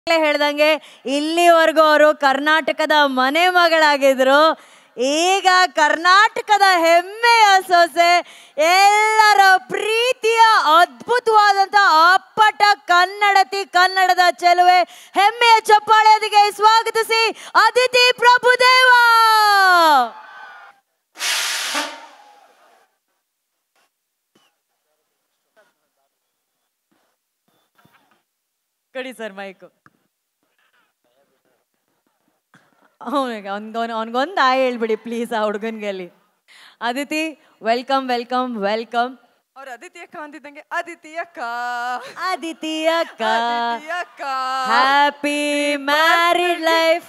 ಹೇಳ್ದಂಗೆ ಇಲ್ಲಿವರೆಗೂ ಅವರು ಕರ್ನಾಟಕದ ಮನೆ ಮಗಳಾಗಿದ್ರು ಈಗ ಕರ್ನಾಟಕದ ಹೆಮ್ಮೆಯ ಸೊಸೆ ಎಲ್ಲರ ಪ್ರೀತಿಯ ಅದ್ಭುತವಾದಂತ ಅಪ್ಪಟ ಕನ್ನಡತಿ ಕನ್ನಡದ ಚೆಲುವೆ ಹೆಮ್ಮೆಯ ಚಪ್ಪಾಳೆಯೊಂದಿಗೆ ಸ್ವಾಗತಿಸಿ ಅದಿತಿ ಪ್ರಭುದೇವ ಕಡಿ ಸರ್ ಮೈಕು ಅವನಿಗೆ ಅವ್ನಿಗೆ ಅವ್ನಿಗೊಂದು ಆಯ್ ಹೇಳ್ಬಿಡಿ ಪ್ಲೀಸ್ ಆ ಹುಡುಗನ್ಗೆ ಅಲ್ಲಿ ಅದಿತಿ ವೆಲ್ಕಮ್ ವೆಲ್ಕಮ್ ವೆಲ್ಕಮ್ ಅವ್ರ ಅದಿತಿ ಅಕ್ಕ ಅಂತಿದ್ದಂಗೆ ಅದಿತಿ ಅಕ್ಕ ಅದಿತಿ ಅಕ್ಕ ಅದಿತಿ ಅಕ್ಕ happy married life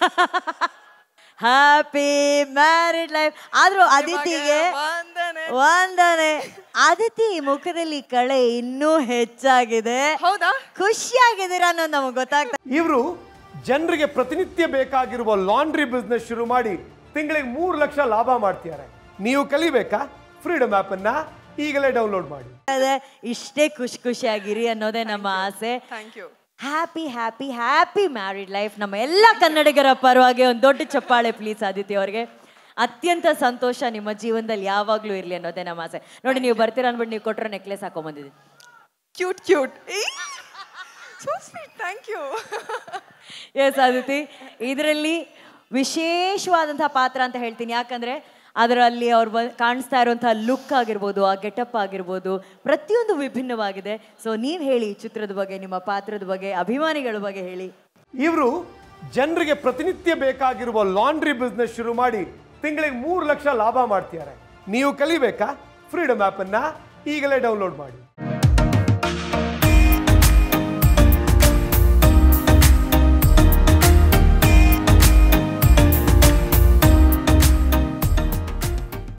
happy married life ಆದ್ರೂ ಅದಿತಿಗೆ ವಂದನೆ ವಂದನೆ ಅದಿತಿ ಮುಖದಲ್ಲಿ ಕಳೆ ಇನ್ನೂ ಹೆಚ್ಚಾಗಿದೆ ಹೌದಾ ಖುಷಿಯಾಗಿದ್ದೀರಾ ಅನ್ನೋದು ನಮಗೆ ಗೊತ್ತಾಗ್ತಾ ಇವರು ಜನರಿಗೆ ಪ್ರತಿನಿತ್ಯ ಬೇಕಾಗಿರುವ ಲಾಂಡ್ರಿ ಬಿಸ್ನೆಸ್ ಶುರು ಮಾಡಿ ತಿಂಗಳಿಗೆ ಮೂರು ಲಕ್ಷ ಲಾಭ ಮಾಡ್ತಿದ್ದಾರೆ ನೀವು ಕಲಿಬೇಕಾ ಫ್ರೀಡಮ್ ಅನ್ನ ಈಗಲೇ ಡೌನ್ಲೋಡ್ ಮಾಡಿ ಇದೆ ಇಷ್ಟೇ ಖುಷಿ ಖುಷಿಯಾಗಿರಿ ಅನ್ನೋದೇ ನಮ್ಮ ಆಸೆ thank you happy happy happy married life ನಮ್ಮ ಎಲ್ಲ ಕನ್ನಡಿಗರ ಪರವಾಗಿ ಒಂದು ದೊಡ್ಡ ಚಪ್ಪಾಳೆ ಪ್ಲೀಸ್ ಆದಿತ್ಯ ಅವ್ರಿಗೆ ಅತ್ಯಂತ ಸಂತೋಷ ನಿಮ್ಮ ಜೀವನದಲ್ಲಿ ಯಾವಾಗಲೂ ಇರಲಿ ಅನ್ನೋದೇ ನಮ್ಮ ಆಸೆ ನೋಡಿ ನೀವು ಬರ್ತೀರಾ ಅಂದ್ಬಿಟ್ಟು ನೀವು ಕೊಟ್ಟರೆ ನೆಕ್ಲೆಸ್ ಹಾಕೊಂಬಂದಿದ್ದೀನಿ cute cute so sweet thank you yes Aditi ಇದರಲ್ಲಿ ವಿಶೇಷವಾದಂತಹ ಪಾತ್ರ ಅಂತ ಹೇಳ್ತೀನಿ ಯಾಕಂದ್ರೆ ಅದರಲ್ಲಿ ಅವ್ರು ಬ ಕಾಣಿಸ್ತಾ ಇರುವಂತಹ ಲುಕ್ ಆಗಿರ್ಬೋದು ಆ ಗೆಟಪ್ ಆಗಿರ್ಬೋದು ಪ್ರತಿಯೊಂದು ವಿಭಿನ್ನವಾಗಿದೆ ಸೊ ನೀವು ಹೇಳಿ ಈ ಚಿತ್ರದ ಬಗ್ಗೆ ನಿಮ್ಮ ಪಾತ್ರದ ಬಗ್ಗೆ ಅಭಿಮಾನಿಗಳ ಬಗ್ಗೆ ಹೇಳಿ ಇವರು ಜನರಿಗೆ ಪ್ರತಿನಿತ್ಯ ಬೇಕಾಗಿರುವ ಲಾಂಡ್ರಿ ಬಿಸ್ನೆಸ್ ಶುರು ಮಾಡಿ ತಿಂಗಳಿಗೆ ಮೂರು ಲಕ್ಷ ಲಾಭ ಮಾಡ್ತಿದ್ದಾರೆ ನೀವು ಕಲಿಬೇಕಾ ಫ್ರೀಡಮ್ ಅನ್ನ ಈಗಲೇ ಡೌನ್ಲೋಡ್ ಮಾಡಿ